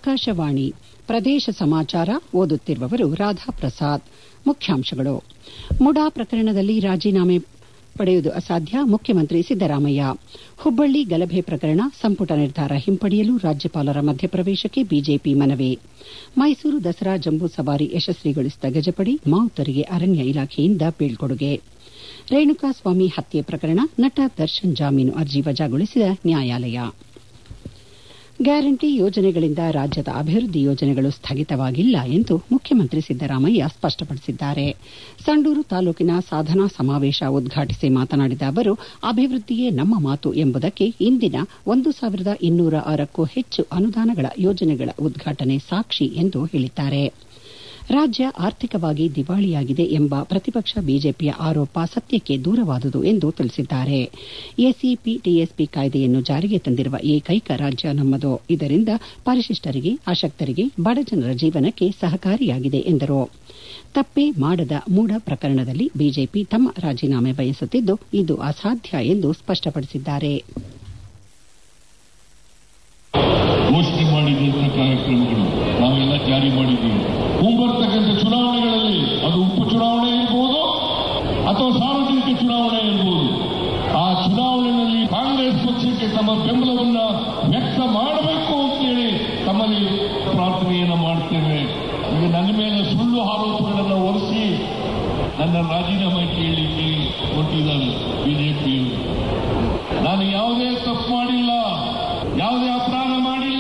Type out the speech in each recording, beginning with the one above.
ಆಕಾಶವಾಣಿ ಪ್ರದೇಶ ಸಮಾಚಾರ ಓದುತ್ತಿರುವವರು ರಾಧಾಪ್ರಸಾದ್ ಮುಖ್ಯಾಂಶಗಳು ಮುಡಾ ಪ್ರಕರಣದಲ್ಲಿ ರಾಜೀನಾಮೆ ಪಡೆಯುವುದು ಅಸಾಧ್ಯ ಮುಖ್ಯಮಂತ್ರಿ ಸಿದ್ದರಾಮಯ್ಯ ಹುಬ್ಬಳ್ಳಿ ಗಲಭೆ ಪ್ರಕರಣ ಸಂಪುಟ ನಿರ್ಧಾರ ಹಿಂಪಡೆಯಲು ರಾಜ್ಯಪಾಲರ ಮಧ್ಯಪ್ರವೇಶಕ್ಕೆ ಬಿಜೆಪಿ ಮನವಿ ಮೈಸೂರು ದಸರಾ ಜಂಬೂ ಸವಾರಿ ಯಶಸ್ವಿಗೊಳಿಸಿದ ಗಜಪಡೆ ಮಾವುತರಿಗೆ ಅರಣ್ಯ ಇಲಾಖೆಯಿಂದ ಬೀಳ್ಕೊಡುಗೆ ರೇಣುಕಾಸ್ವಾಮಿ ಹತ್ಯೆ ಪ್ರಕರಣ ನಟ ದರ್ಶನ್ ಜಾಮೀನು ಅರ್ಜಿ ವಜಾಗೊಳಿಸಿದ ನ್ಯಾಯಾಲಯ ಗ್ಯಾರಂಟಿ ಯೋಜನೆಗಳಿಂದ ರಾಜ್ಯದ ಅಭಿವೃದ್ಧಿ ಯೋಜನೆಗಳು ಸ್ಥಗಿತವಾಗಿಲ್ಲ ಎಂದು ಮುಖ್ಯಮಂತ್ರಿ ಸಿದ್ದರಾಮಯ್ಯ ಸ್ಪಷ್ಟಪಡಿಸಿದ್ದಾರೆ ಸಂಡೂರು ತಾಲೂಕಿನ ಸಾಧನಾ ಸಮಾವೇಶ ಉದ್ಘಾಟಿಸಿ ಮಾತನಾಡಿದ ಅವರು ಅಭಿವೃದ್ಧಿಯೇ ನಮ್ಮ ಮಾತು ಎಂಬುದಕ್ಕೆ ಇಂದಿನ ಒಂದು ಸಾವಿರದ ಇನ್ನೂರ ಆರಕ್ಕೂ ಹೆಚ್ಚು ಅನುದಾನಗಳ ಯೋಜನೆಗಳ ಉದ್ಘಾಟನೆ ಸಾಕ್ಷಿ ಎಂದು ಹೇಳಿದ್ದಾರೆ ರಾಜ್ಯ ಆರ್ಥಿಕವಾಗಿ ದಿವಾಳಿಯಾಗಿದೆ ಎಂಬ ಪ್ರತಿಪಕ್ಷ ಬಿಜೆಪಿಯ ಆರೋಪ ಸತ್ಯಕ್ಕೆ ದೂರವಾದುದು ಎಂದು ತಿಳಿಸಿದ್ದಾರೆ ಎಸಿಪಿ ಟಿಎಸ್ಪಿ ಕಾಯ್ದೆಯನ್ನು ಜಾರಿಗೆ ತಂದಿರುವ ಏಕೈಕ ರಾಜ್ಯ ನಮ್ಮದು ಇದರಿಂದ ಪರಿಶಿಷ್ಟರಿಗೆ ಅಶಕ್ತರಿಗೆ ಬಡಜನರ ಜೀವನಕ್ಕೆ ಸಹಕಾರಿಯಾಗಿದೆ ಎಂದರು ತಪ್ಪೇ ಮಾಡದ ಮೂಡ ಪ್ರಕರಣದಲ್ಲಿ ಬಿಜೆಪಿ ತಮ್ಮ ರಾಜೀನಾಮೆ ಬಯಸುತ್ತಿದ್ದು ಇದು ಅಸಾಧ್ಯ ಎಂದು ಸ್ಪಷ್ಟಪಡಿಸಿದ್ದಾರೆ ಘೋಷಣೆ ಮಾಡಿದಂಥ ಕಾರ್ಯಕ್ರಮಗಳು ನಾವೆಲ್ಲ ಜಾರಿ ಮಾಡಿದ್ದೀವಿ ಮುಂಬರ್ತಕ್ಕಂಥ ಚುನಾವಣೆಗಳಲ್ಲಿ ಅದು ಉಪಚುನಾವಣೆ ಇರಬಹುದು ಅಥವಾ ಸಾರ್ವಜನಿಕ ಚುನಾವಣೆ ಇರಬಹುದು ಆ ಚುನಾವಣೆಯಲ್ಲಿ ಕಾಂಗ್ರೆಸ್ ಪಕ್ಷಕ್ಕೆ ತಮ್ಮ ಬೆಂಬಲವನ್ನ ವ್ಯಕ್ತ ಮಾಡಬೇಕು ಅಂತೇಳಿ ತಮ್ಮಲ್ಲಿ ಪ್ರಾರ್ಥನೆಯನ್ನ ಮಾಡ್ತೇವೆ ಈಗ ನನ್ನ ಮೇಲೆ ಸುಳ್ಳು ಆರೋಪಗಳನ್ನು ಹೊರಿಸಿ ನನ್ನ ರಾಜೀನಾಮೆ ಕೇಳಲಿಕ್ಕೆ ಹೊರಟಿದ್ದಾರೆ ಬಿಜೆಪಿಯವರು ನಾನು ಯಾವುದೇ ತಪ್ಪು ಮಾಡಿಲ್ಲ ಯಾವುದೇ ಅಪರಾಧ ಮಾಡಿಲ್ಲ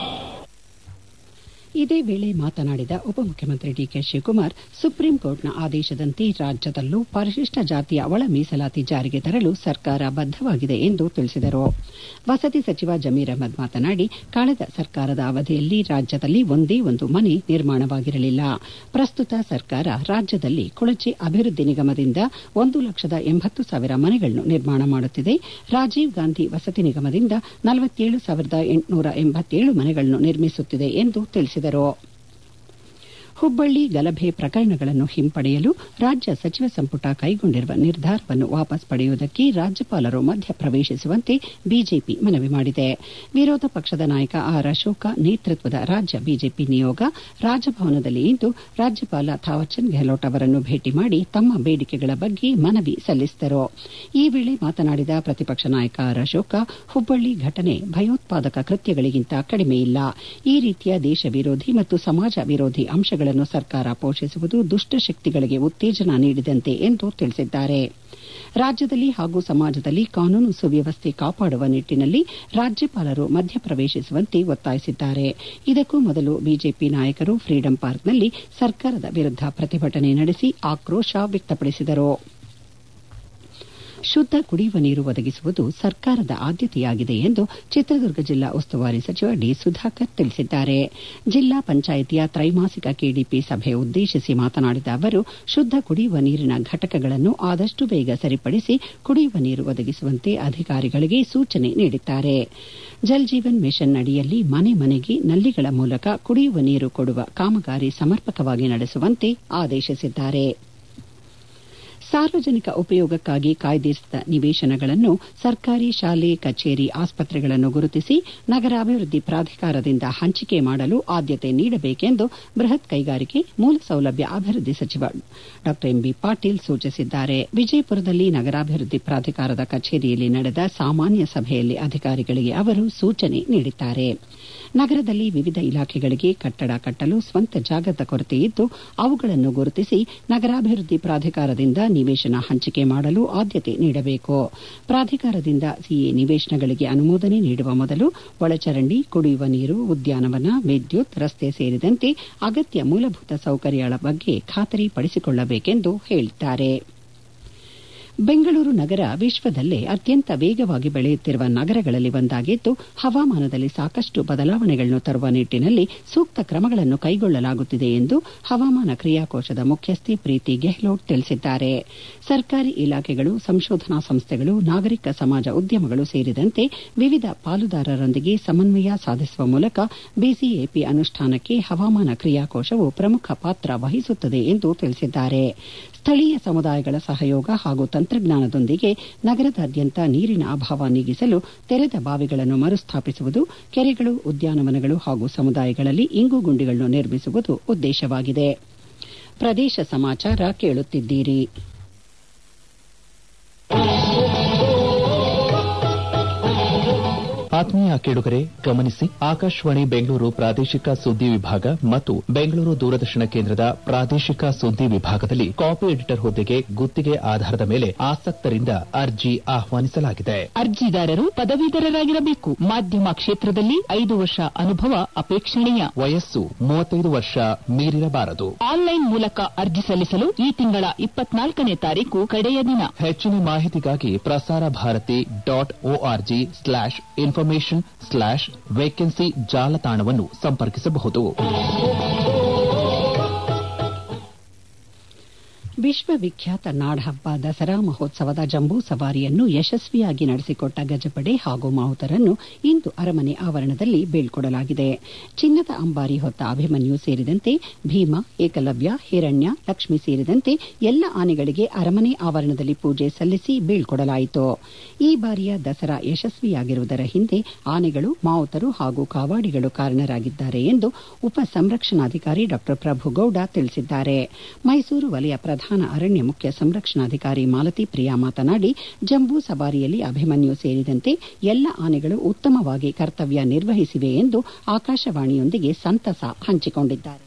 ಇದೇ ವೇಳೆ ಮಾತನಾಡಿದ ಉಪಮುಖ್ಯಮಂತ್ರಿ ಡಿಕೆ ಶಿವಕುಮಾರ್ ಸುಪ್ರೀಂ ಕೋರ್ಟ್ನ ಆದೇಶದಂತೆ ರಾಜ್ಯದಲ್ಲೂ ಪರಿಶಿಷ್ಟ ಜಾತಿಯ ಒಳ ಮೀಸಲಾತಿ ಜಾರಿಗೆ ತರಲು ಸರ್ಕಾರ ಬದ್ದವಾಗಿದೆ ಎಂದು ತಿಳಿಸಿದರು ವಸತಿ ಸಚಿವ ಜಮೀರ್ ಅಹ್ಮದ್ ಮಾತನಾಡಿ ಕಳೆದ ಸರ್ಕಾರದ ಅವಧಿಯಲ್ಲಿ ರಾಜ್ಯದಲ್ಲಿ ಒಂದೇ ಒಂದು ಮನೆ ನಿರ್ಮಾಣವಾಗಿರಲಿಲ್ಲ ಪ್ರಸ್ತುತ ಸರ್ಕಾರ ರಾಜ್ಯದಲ್ಲಿ ಕೊಳಚೆ ಅಭಿವೃದ್ಧಿ ನಿಗಮದಿಂದ ಒಂದು ಲಕ್ಷದ ಎಂಬತ್ತು ಸಾವಿರ ಮನೆಗಳನ್ನು ನಿರ್ಮಾಣ ಮಾಡುತ್ತಿದೆ ರಾಜೀವ್ ಗಾಂಧಿ ವಸತಿ ನಿಗಮದಿಂದ ನಲವತ್ತೇಳು ಸಾವಿರದ ಎಂಟುನೂರ ಎಂಬತ್ತೇಳು ಮನೆಗಳನ್ನು ನಿರ್ಮಿಸುತ್ತಿದೆ ಎಂದು ತಿಳಿಸಿದರು ಹುಬ್ಬಳ್ಳಿ ಗಲಭೆ ಪ್ರಕರಣಗಳನ್ನು ಹಿಂಪಡೆಯಲು ರಾಜ್ಯ ಸಚಿವ ಸಂಪುಟ ಕೈಗೊಂಡಿರುವ ನಿರ್ಧಾರವನ್ನು ವಾಪಸ್ ಪಡೆಯುವುದಕ್ಕೆ ರಾಜ್ಯಪಾಲರು ಮಧ್ಯಪ್ರವೇಶಿಸುವಂತೆ ಬಿಜೆಪಿ ಮನವಿ ಮಾಡಿದೆ ವಿರೋಧ ಪಕ್ಷದ ನಾಯಕ ಆರ್ ಅಶೋಕ ನೇತೃತ್ವದ ರಾಜ್ಯ ಬಿಜೆಪಿ ನಿಯೋಗ ರಾಜಭವನದಲ್ಲಿ ಇಂದು ರಾಜ್ಯಪಾಲ ಥಾವರ್ಚಂದ್ ಗೆಹ್ಲೋಟ್ ಅವರನ್ನು ಭೇಟಿ ಮಾಡಿ ತಮ್ಮ ಬೇಡಿಕೆಗಳ ಬಗ್ಗೆ ಮನವಿ ಸಲ್ಲಿಸಿದರು ಈ ವೇಳೆ ಮಾತನಾಡಿದ ಪ್ರತಿಪಕ್ಷ ನಾಯಕ ಆರ್ ಅಶೋಕ ಹುಬ್ಬಳ್ಳಿ ಘಟನೆ ಭಯೋತ್ಪಾದಕ ಕೃತ್ಯಗಳಿಗಿಂತ ಕಡಿಮೆಯಿಲ್ಲ ಈ ರೀತಿಯ ದೇಶ ವಿರೋಧಿ ಮತ್ತು ಸಮಾಜ ವಿರೋಧಿ ಅಂಶಗಳನ್ನು ಸರ್ಕಾರ ಪೋಷಿಸುವುದು ದುಷ್ಟಶಕ್ತಿಗಳಿಗೆ ಉತ್ತೇಜನ ನೀಡಿದಂತೆ ಎಂದು ತಿಳಿಸಿದ್ದಾರೆ ರಾಜ್ಯದಲ್ಲಿ ಹಾಗೂ ಸಮಾಜದಲ್ಲಿ ಕಾನೂನು ಸುವ್ಯವಸ್ಥೆ ಕಾಪಾಡುವ ನಿಟ್ಟಿನಲ್ಲಿ ರಾಜ್ಯಪಾಲರು ಮಧ್ಯಪ್ರವೇಶಿಸುವಂತೆ ಒತ್ತಾಯಿಸಿದ್ದಾರೆ ಇದಕ್ಕೂ ಮೊದಲು ಬಿಜೆಪಿ ನಾಯಕರು ಫ್ರೀಡಂ ಪಾರ್ಕ್ನಲ್ಲಿ ಸರ್ಕಾರದ ವಿರುದ್ದ ಪ್ರತಿಭಟನೆ ನಡೆಸಿ ಆಕ್ರೋಶ ವ್ಯಕ್ತಪಡಿಸಿದರು ಶುದ್ದ ಕುಡಿಯುವ ನೀರು ಒದಗಿಸುವುದು ಸರ್ಕಾರದ ಆದ್ಯತೆಯಾಗಿದೆ ಎಂದು ಚಿತ್ರದುರ್ಗ ಜಿಲ್ಲಾ ಉಸ್ತುವಾರಿ ಸಚಿವ ಡಿ ಸುಧಾಕರ್ ತಿಳಿಸಿದ್ದಾರೆ ಜಿಲ್ಲಾ ಪಂಚಾಯಿತಿಯ ತ್ರೈಮಾಸಿಕ ಕೆಡಿಪಿ ಸಭೆ ಉದ್ದೇಶಿಸಿ ಮಾತನಾಡಿದ ಅವರು ಶುದ್ದ ಕುಡಿಯುವ ನೀರಿನ ಘಟಕಗಳನ್ನು ಆದಷ್ಟು ಬೇಗ ಸರಿಪಡಿಸಿ ಕುಡಿಯುವ ನೀರು ಒದಗಿಸುವಂತೆ ಅಧಿಕಾರಿಗಳಿಗೆ ಸೂಚನೆ ನೀಡಿದ್ದಾರೆ ಜಲ್ ಜೀವನ್ ಮಿಷನ್ ಅಡಿಯಲ್ಲಿ ಮನೆ ಮನೆಗೆ ನಲ್ಲಿಗಳ ಮೂಲಕ ಕುಡಿಯುವ ನೀರು ಕೊಡುವ ಕಾಮಗಾರಿ ಸಮರ್ಪಕವಾಗಿ ನಡೆಸುವಂತೆ ಆದೇಶಿಸಿದ್ದಾರೆ ಸಾರ್ವಜನಿಕ ಉಪಯೋಗಕ್ಕಾಗಿ ಕಾಯ್ದಿರಿಸಿದ ನಿವೇಶನಗಳನ್ನು ಸರ್ಕಾರಿ ಶಾಲೆ ಕಚೇರಿ ಆಸ್ಪತ್ರೆಗಳನ್ನು ಗುರುತಿಸಿ ನಗರಾಭಿವೃದ್ಧಿ ಪ್ರಾಧಿಕಾರದಿಂದ ಹಂಚಿಕೆ ಮಾಡಲು ಆದ್ಯತೆ ನೀಡಬೇಕೆಂದು ಬೃಹತ್ ಕೈಗಾರಿಕೆ ಮೂಲಸೌಲಭ್ಯ ಅಭಿವೃದ್ಧಿ ಸಚಿವ ಡಾ ಎಂಬಿ ಪಾಟೀಲ್ ಸೂಚಿಸಿದ್ದಾರೆ ವಿಜಯಪುರದಲ್ಲಿ ನಗರಾಭಿವೃದ್ಧಿ ಪ್ರಾಧಿಕಾರದ ಕಚೇರಿಯಲ್ಲಿ ನಡೆದ ಸಾಮಾನ್ಯ ಸಭೆಯಲ್ಲಿ ಅಧಿಕಾರಿಗಳಿಗೆ ಅವರು ಸೂಚನೆ ನೀಡಿದ್ದಾರೆ ನಗರದಲ್ಲಿ ವಿವಿಧ ಇಲಾಖೆಗಳಿಗೆ ಕಟ್ಟಡ ಕಟ್ಟಲು ಸ್ವಂತ ಜಾಗದ ಕೊರತೆ ಇದ್ದು ಅವುಗಳನ್ನು ಗುರುತಿಸಿ ನಗರಾಭಿವೃದ್ಧಿ ಪ್ರಾಧಿಕಾರದಿಂದ ನಿವೇಶನ ಹಂಚಿಕೆ ಮಾಡಲು ಆದ್ಯತೆ ನೀಡಬೇಕು ಪ್ರಾಧಿಕಾರದಿಂದ ಸಿಎ ನಿವೇಶನಗಳಿಗೆ ಅನುಮೋದನೆ ನೀಡುವ ಮೊದಲು ಒಳಚರಂಡಿ ಕುಡಿಯುವ ನೀರು ಉದ್ಯಾನವನ ವಿದ್ಯುತ್ ರಸ್ತೆ ಸೇರಿದಂತೆ ಅಗತ್ಯ ಮೂಲಭೂತ ಸೌಕರ್ಯಗಳ ಬಗ್ಗೆ ಖಾತರಿ ಪಡಿಸಿಕೊಳ್ಳಬೇಕೆಂದು ಹೇಳಿದ್ದಾರೆ ಬೆಂಗಳೂರು ನಗರ ವಿಶ್ವದಲ್ಲೇ ಅತ್ಯಂತ ವೇಗವಾಗಿ ಬೆಳೆಯುತ್ತಿರುವ ನಗರಗಳಲ್ಲಿ ಒಂದಾಗಿದ್ದು ಹವಾಮಾನದಲ್ಲಿ ಸಾಕಷ್ಟು ಬದಲಾವಣೆಗಳನ್ನು ತರುವ ನಿಟ್ಟಿನಲ್ಲಿ ಸೂಕ್ತ ಕ್ರಮಗಳನ್ನು ಕೈಗೊಳ್ಳಲಾಗುತ್ತಿದೆ ಎಂದು ಹವಾಮಾನ ಕ್ರಿಯಾಕೋಶದ ಮುಖ್ಯಸ್ಥೆ ಪ್ರೀತಿ ಗೆಹ್ಲೋಟ್ ತಿಳಿಸಿದ್ದಾರೆ ಸರ್ಕಾರಿ ಇಲಾಖೆಗಳು ಸಂಶೋಧನಾ ಸಂಸ್ಥೆಗಳು ನಾಗರಿಕ ಸಮಾಜ ಉದ್ಯಮಗಳು ಸೇರಿದಂತೆ ವಿವಿಧ ಪಾಲುದಾರರೊಂದಿಗೆ ಸಮನ್ವಯ ಸಾಧಿಸುವ ಮೂಲಕ ಬಿಸಿಎಪಿ ಅನುಷ್ಠಾನಕ್ಕೆ ಹವಾಮಾನ ಕ್ರಿಯಾಕೋಶವು ಪ್ರಮುಖ ಪಾತ್ರ ವಹಿಸುತ್ತದೆ ಎಂದು ತಿಳಿಸಿದ್ದಾರೆ ಸ್ಥಳೀಯ ಸಮುದಾಯಗಳ ಸಹಯೋಗ ಹಾಗೂ ತಂತ್ರಜ್ಞಾನದೊಂದಿಗೆ ನಗರದಾದ್ಯಂತ ನೀರಿನ ಅಭಾವ ನೀಗಿಸಲು ತೆರೆದ ಬಾವಿಗಳನ್ನು ಮರುಸ್ಥಾಪಿಸುವುದು ಕೆರೆಗಳು ಉದ್ಯಾನವನಗಳು ಹಾಗೂ ಸಮುದಾಯಗಳಲ್ಲಿ ಇಂಗು ಗುಂಡಿಗಳನ್ನು ನಿರ್ಮಿಸುವುದು ಉದ್ದೇಶವಾಗಿದೆ ಪ್ರದೇಶ ಸಮಾಚಾರ ಕೇಳುತ್ತಿದ್ದೀರಿ ಆತ್ಮೀಯ ಕೇಳುಗರೆ ಗಮನಿಸಿ ಆಕಾಶವಾಣಿ ಬೆಂಗಳೂರು ಪ್ರಾದೇಶಿಕ ಸುದ್ದಿ ವಿಭಾಗ ಮತ್ತು ಬೆಂಗಳೂರು ದೂರದರ್ಶನ ಕೇಂದ್ರದ ಪ್ರಾದೇಶಿಕ ಸುದ್ದಿ ವಿಭಾಗದಲ್ಲಿ ಕಾಪಿ ಎಡಿಟರ್ ಹುದ್ದೆಗೆ ಗುತ್ತಿಗೆ ಆಧಾರದ ಮೇಲೆ ಆಸಕ್ತರಿಂದ ಅರ್ಜಿ ಆಹ್ವಾನಿಸಲಾಗಿದೆ ಅರ್ಜಿದಾರರು ಪದವೀಧರರಾಗಿರಬೇಕು ಮಾಧ್ಯಮ ಕ್ಷೇತ್ರದಲ್ಲಿ ಐದು ವರ್ಷ ಅನುಭವ ಅಪೇಕ್ಷಣೀಯ ವಯಸ್ಸು ಮೂವತ್ತೈದು ವರ್ಷ ಮೀರಿರಬಾರದು ಆನ್ಲೈನ್ ಮೂಲಕ ಅರ್ಜಿ ಸಲ್ಲಿಸಲು ಈ ತಿಂಗಳ ಇಪ್ಪತ್ನಾಲ್ಕನೇ ತಾರೀಕು ಕಡೆಯ ದಿನ ಹೆಚ್ಚಿನ ಮಾಹಿತಿಗಾಗಿ Prasar Bharati dot org slash information slash vacancy ಜಾಲತಾಣವನ್ನು ಸಂಪರ್ಕಿಸಬಹುದು ವಿಶ್ವವಿಖ್ಯಾತ ನಾಡಹಬ್ಬ ದಸರಾ ಮಹೋತ್ಸವದ ಜಂಬೂ ಸವಾರಿಯನ್ನು ಯಶಸ್ವಿಯಾಗಿ ನಡೆಸಿಕೊಟ್ಟ ಗಜಪಡೆ ಹಾಗೂ ಮಾವುತರನ್ನು ಇಂದು ಅರಮನೆ ಆವರಣದಲ್ಲಿ ಬೀಳ್ಕೊಡಲಾಗಿದೆ ಚಿನ್ನದ ಅಂಬಾರಿ ಹೊತ್ತ ಅಭಿಮನ್ಯು ಸೇರಿದಂತೆ ಭೀಮ ಏಕಲವ್ಯ ಹಿರಣ್ಯ ಲಕ್ಷ್ಮಿ ಸೇರಿದಂತೆ ಎಲ್ಲ ಆನೆಗಳಿಗೆ ಅರಮನೆ ಆವರಣದಲ್ಲಿ ಪೂಜೆ ಸಲ್ಲಿಸಿ ಬೀಳ್ಕೊಡಲಾಯಿತು ಈ ಬಾರಿಯ ದಸರಾ ಯಶಸ್ವಿಯಾಗಿರುವುದರ ಹಿಂದೆ ಆನೆಗಳು ಮಾವುತರು ಹಾಗೂ ಕಾವಾಡಿಗಳು ಕಾರಣರಾಗಿದ್ದಾರೆ ಎಂದು ಉಪ ಸಂರಕ್ಷಣಾಧಿಕಾರಿ ಡಾ ಪ್ರಭುಗೌಡ ತಿಳಿಸಿದ್ದಾರೆ ಮೈಸೂರು ವಲಯ ಪ್ರಧಾನ ಅರಣ್ಯ ಮುಖ್ಯ ಸಂರಕ್ಷಣಾಧಿಕಾರಿ ಮಾಲತಿ ಪ್ರಿಯಾ ಮಾತನಾಡಿ ಜಂಬೂ ಸವಾರಿಯಲ್ಲಿ ಅಭಿಮನ್ಯು ಸೇರಿದಂತೆ ಎಲ್ಲ ಆನೆಗಳು ಉತ್ತಮವಾಗಿ ಕರ್ತವ್ಯ ನಿರ್ವಹಿಸಿವೆ ಎಂದು ಆಕಾಶವಾಣಿಯೊಂದಿಗೆ ಸಂತಸ ಹಂಚಿಕೊಂಡಿದ್ದಾರೆ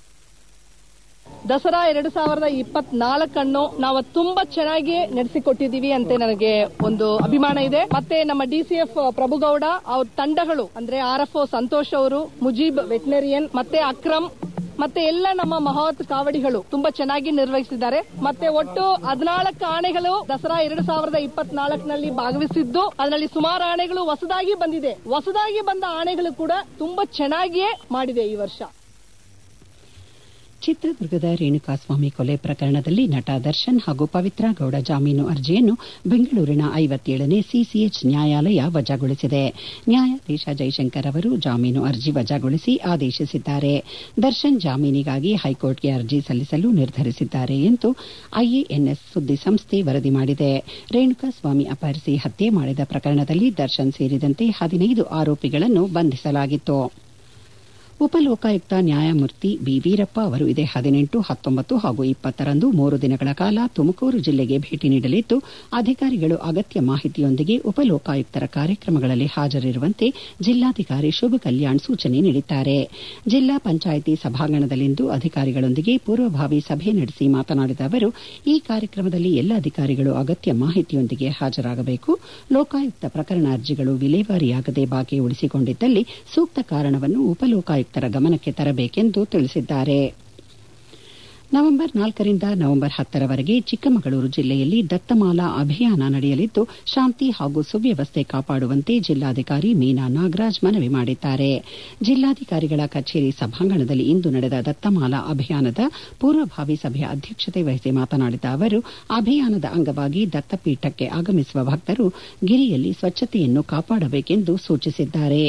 ದಸರಾ ಎರಡು ಸಾವಿರದ ಇಪ್ಪತ್ನಾಲ್ಕನ್ನು ನಾವು ತುಂಬಾ ಚೆನ್ನಾಗಿ ನಡೆಸಿಕೊಟ್ಟಿದೀವಿ ಅಂತ ನನಗೆ ಒಂದು ಅಭಿಮಾನ ಇದೆ ಮತ್ತೆ ನಮ್ಮ ಡಿಸಿಎಫ್ ಪ್ರಭುಗೌಡ ಅವ್ರ ತಂಡಗಳು ಅಂದ್ರೆ ಆರ್ ಎಫ್ ಸಂತೋಷ್ ಅವರು ಮುಜೀಬ್ ವೆಟನರಿಯನ್ ಮತ್ತೆ ಅಕ್ರಮ್ ಮತ್ತೆ ಎಲ್ಲ ನಮ್ಮ ಮಹತ್ ಕಾವಡಿಗಳು ತುಂಬಾ ಚೆನ್ನಾಗಿ ನಿರ್ವಹಿಸಿದ್ದಾರೆ ಮತ್ತೆ ಒಟ್ಟು ಹದಿನಾಲ್ಕು ಆನೆಗಳು ದಸರಾ ಎರಡು ಸಾವಿರದ ಇಪ್ಪತ್ನಾಲ್ಕನಲ್ಲಿ ಭಾಗವಹಿಸಿದ್ದು ಅದರಲ್ಲಿ ಸುಮಾರು ಆನೆಗಳು ಹೊಸದಾಗಿ ಬಂದಿದೆ ಹೊಸದಾಗಿ ಬಂದ ಆನೆಗಳು ಕೂಡ ತುಂಬಾ ಚೆನ್ನಾಗಿಯೇ ಮಾಡಿದೆ ಈ ವರ್ಷ ಚಿತ್ರದುರ್ಗದ ರೇಣುಕಾಸ್ವಾಮಿ ಕೊಲೆ ಪ್ರಕರಣದಲ್ಲಿ ನಟ ದರ್ಶನ್ ಹಾಗೂ ಪವಿತ್ರ ಗೌಡ ಜಾಮೀನು ಅರ್ಜಿಯನ್ನು ಬೆಂಗಳೂರಿನ ಐವತ್ತೇಳನೇ ಸಿಸಿಎಚ್ ನ್ಯಾಯಾಲಯ ವಜಾಗೊಳಿಸಿದೆ ನ್ಯಾಯಾಧೀಶ ಜೈಶಂಕರ್ ಅವರು ಜಾಮೀನು ಅರ್ಜಿ ವಜಾಗೊಳಿಸಿ ಆದೇಶಿಸಿದ್ದಾರೆ ದರ್ಶನ್ ಜಾಮೀನಿಗಾಗಿ ಹೈಕೋರ್ಟ್ಗೆ ಅರ್ಜಿ ಸಲ್ಲಿಸಲು ನಿರ್ಧರಿಸಿದ್ದಾರೆ ಎಂದು ಐಎಎನ್ಎಸ್ ಸುದ್ದಿ ಸಂಸ್ಥೆ ವರದಿ ಮಾಡಿದೆ ರೇಣುಕಾಸ್ವಾಮಿ ಅಪಹರಿಸಿ ಹತ್ಯೆ ಮಾಡಿದ ಪ್ರಕರಣದಲ್ಲಿ ದರ್ಶನ್ ಸೇರಿದಂತೆ ಹದಿನೈದು ಆರೋಪಿಗಳನ್ನು ಬಂಧಿಸಲಾಗಿತ್ತು ಉಪಲೋಕಾಯುಕ್ತ ನ್ಯಾಯಮೂರ್ತಿ ಬಿ ವೀರಪ್ಪ ಅವರು ಇದೇ ಹದಿನೆಂಟು ಹತ್ತೊಂಬತ್ತು ಹಾಗೂ ಇಪ್ಪತ್ತರಂದು ಮೂರು ದಿನಗಳ ಕಾಲ ತುಮಕೂರು ಜಿಲ್ಲೆಗೆ ಭೇಟಿ ನೀಡಲಿದ್ದು ಅಧಿಕಾರಿಗಳು ಅಗತ್ಯ ಮಾಹಿತಿಯೊಂದಿಗೆ ಉಪಲೋಕಾಯುಕ್ತರ ಕಾರ್ಯಕ್ರಮಗಳಲ್ಲಿ ಹಾಜರಿರುವಂತೆ ಜಿಲ್ಲಾಧಿಕಾರಿ ಶುಭ ಕಲ್ಯಾಣ್ ಸೂಚನೆ ನೀಡಿದ್ದಾರೆ ಜಿಲ್ಲಾ ಪಂಚಾಯಿತಿ ಸಭಾಂಗಣದಲ್ಲಿಂದು ಅಧಿಕಾರಿಗಳೊಂದಿಗೆ ಪೂರ್ವಭಾವಿ ಸಭೆ ನಡೆಸಿ ಮಾತನಾಡಿದ ಅವರು ಈ ಕಾರ್ಯಕ್ರಮದಲ್ಲಿ ಎಲ್ಲ ಅಧಿಕಾರಿಗಳು ಅಗತ್ಯ ಮಾಹಿತಿಯೊಂದಿಗೆ ಹಾಜರಾಗಬೇಕು ಲೋಕಾಯುಕ್ತ ಪ್ರಕರಣ ಅರ್ಜಿಗಳು ವಿಲೇವಾರಿಯಾಗದೆ ಬಾಕಿ ಉಳಿಸಿಕೊಂಡಿದ್ದಲ್ಲಿ ಸೂಕ್ತ ಕಾರಣವನ್ನು ಉಪಲೋಕಾಯುಕ್ತರ ಗಮನಕ್ಕೆ ತರಬೇಕೆಂದು ತಿಳಿಸಿದ್ದಾರೆ ನವೆಂಬರ್ ನಾಲ್ಕರಿಂದ ನವೆಂಬರ್ ಹತ್ತರವರೆಗೆ ಚಿಕ್ಕಮಗಳೂರು ಜಿಲ್ಲೆಯಲ್ಲಿ ದತ್ತಮಾಲಾ ಅಭಿಯಾನ ನಡೆಯಲಿದ್ದು ಶಾಂತಿ ಹಾಗೂ ಸುವ್ಯವಸ್ಥೆ ಕಾಪಾಡುವಂತೆ ಜಿಲ್ಲಾಧಿಕಾರಿ ಮೀನಾ ನಾಗರಾಜ್ ಮನವಿ ಮಾಡಿದ್ದಾರೆ ಜಿಲ್ಲಾಧಿಕಾರಿಗಳ ಕಚೇರಿ ಸಭಾಂಗಣದಲ್ಲಿ ಇಂದು ನಡೆದ ದತ್ತಮಾಲಾ ಅಭಿಯಾನದ ಪೂರ್ವಭಾವಿ ಸಭೆಯ ಅಧ್ಯಕ್ಷತೆ ವಹಿಸಿ ಮಾತನಾಡಿದ ಅವರು ಅಭಿಯಾನದ ಅಂಗವಾಗಿ ದತ್ತಪೀಠಕ್ಕೆ ಆಗಮಿಸುವ ಭಕ್ತರು ಗಿರಿಯಲ್ಲಿ ಸ್ವಚ್ಛತೆಯನ್ನು ಕಾಪಾಡಬೇಕೆಂದು ಸೂಚಿಸಿದ್ದಾರೆ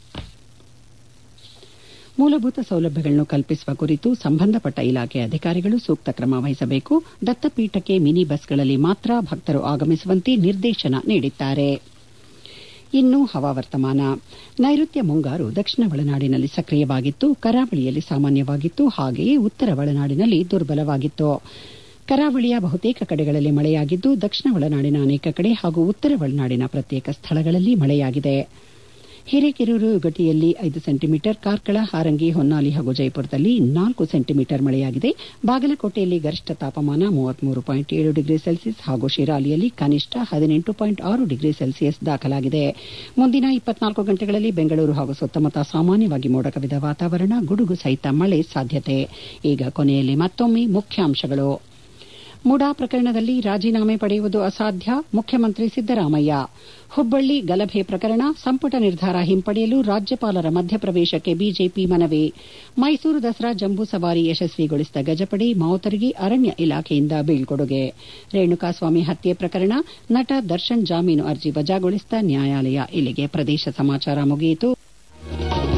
ಮೂಲಭೂತ ಸೌಲಭ್ಯಗಳನ್ನು ಕಲ್ಪಿಸುವ ಕುರಿತು ಸಂಬಂಧಪಟ್ಟ ಇಲಾಖೆ ಅಧಿಕಾರಿಗಳು ಸೂಕ್ತ ಕ್ರಮ ವಹಿಸಬೇಕು ದತ್ತಪೀಠಕ್ಕೆ ಮಿನಿ ಬಸ್ಗಳಲ್ಲಿ ಮಾತ್ರ ಭಕ್ತರು ಆಗಮಿಸುವಂತೆ ನಿರ್ದೇಶನ ನೀಡಿದ್ದಾರೆ ಇನ್ನು ಹವಾವರ್ತಮಾನ ನೈಋತ್ಯ ಮುಂಗಾರು ದಕ್ಷಿಣ ಒಳನಾಡಿನಲ್ಲಿ ಸಕ್ರಿಯವಾಗಿತ್ತು ಕರಾವಳಿಯಲ್ಲಿ ಸಾಮಾನ್ಯವಾಗಿತ್ತು ಹಾಗೆಯೇ ಉತ್ತರ ಒಳನಾಡಿನಲ್ಲಿ ದುರ್ಬಲವಾಗಿತ್ತು ಕರಾವಳಿಯ ಬಹುತೇಕ ಕಡೆಗಳಲ್ಲಿ ಮಳೆಯಾಗಿದ್ದು ದಕ್ಷಿಣ ಒಳನಾಡಿನ ಅನೇಕ ಕಡೆ ಹಾಗೂ ಉತ್ತರ ಒಳನಾಡಿನ ಪ್ರತ್ಯೇಕ ಸ್ಥಳಗಳಲ್ಲಿ ಮಳೆಯಾಗಿದೆ ಹಿರೇಕೆರೂರು ಯುಗಟಿಯಲ್ಲಿ ಐದು ಸೆಂಟಿಮೀಟರ್ ಕಾರ್ಕಳ ಹಾರಂಗಿ ಹೊನ್ನಾಳಿ ಹಾಗೂ ಜೈಪುರದಲ್ಲಿ ನಾಲ್ಕು ಸೆಂಟಿಮೀಟರ್ ಮಳೆಯಾಗಿದೆ ಬಾಗಲಕೋಟೆಯಲ್ಲಿ ಗರಿಷ್ಠ ತಾಪಮಾನ ಮೂವತ್ಮೂರು ಪಾಯಿಂಟ್ ಏಳು ಡಿಗ್ರಿ ಸೆಲ್ಸಿಯಸ್ ಹಾಗೂ ಶಿರಾಲಿಯಲ್ಲಿ ಕನಿಷ್ಠ ಹದಿನೆಂಟು ಪಾಯಿಂಟ್ ಆರು ಡಿಗ್ರಿ ಸೆಲ್ಸಿಯಸ್ ದಾಖಲಾಗಿದೆ ಮುಂದಿನ ಇಪ್ಪತ್ನಾಲ್ಕು ಗಂಟೆಗಳಲ್ಲಿ ಬೆಂಗಳೂರು ಹಾಗೂ ಸುತ್ತಮುತ್ತ ಸಾಮಾನ್ಯವಾಗಿ ಮೋಡ ಕವಿದ ವಾತಾವರಣ ಗುಡುಗು ಸಹಿತ ಮಳೆ ಸಾಧ್ಯತೆ ಈಗ ಕೊನೆಯಲ್ಲಿ ಮತ್ತೊಮ್ಮೆ ಮುಖ್ಯಾಂಶಗಳು ಮುಡಾ ಪ್ರಕರಣದಲ್ಲಿ ರಾಜೀನಾಮೆ ಪಡೆಯುವುದು ಅಸಾಧ್ಯ ಮುಖ್ಯಮಂತ್ರಿ ಸಿದ್ದರಾಮಯ್ಯ ಹುಬ್ಬಳ್ಳಿ ಗಲಭೆ ಪ್ರಕರಣ ಸಂಪುಟ ನಿರ್ಧಾರ ಹಿಂಪಡೆಯಲು ರಾಜ್ಯಪಾಲರ ಮಧ್ಯಪ್ರವೇಶಕ್ಕೆ ಬಿಜೆಪಿ ಮನವಿ ಮೈಸೂರು ದಸರಾ ಜಂಬೂ ಸವಾರಿ ಯಶಸ್ವಿಗೊಳಿಸಿದ ಗಜಪಡೆ ಮಾವುತರಿಗೆ ಅರಣ್ಯ ಇಲಾಖೆಯಿಂದ ಬೀಳ್ಕೊಡುಗೆ ರೇಣುಕಾಸ್ವಾಮಿ ಹತ್ಯೆ ಪ್ರಕರಣ ನಟ ದರ್ಶನ್ ಜಾಮೀನು ಅರ್ಜಿ ವಜಾಗೊಳಿಸಿದ ನ್ಯಾಯಾಲಯ ಇಲ್ಲಿಗೆ ಪ್ರದೇಶ ಸಮಾಚಾರ ಮುಗಿಯಿತು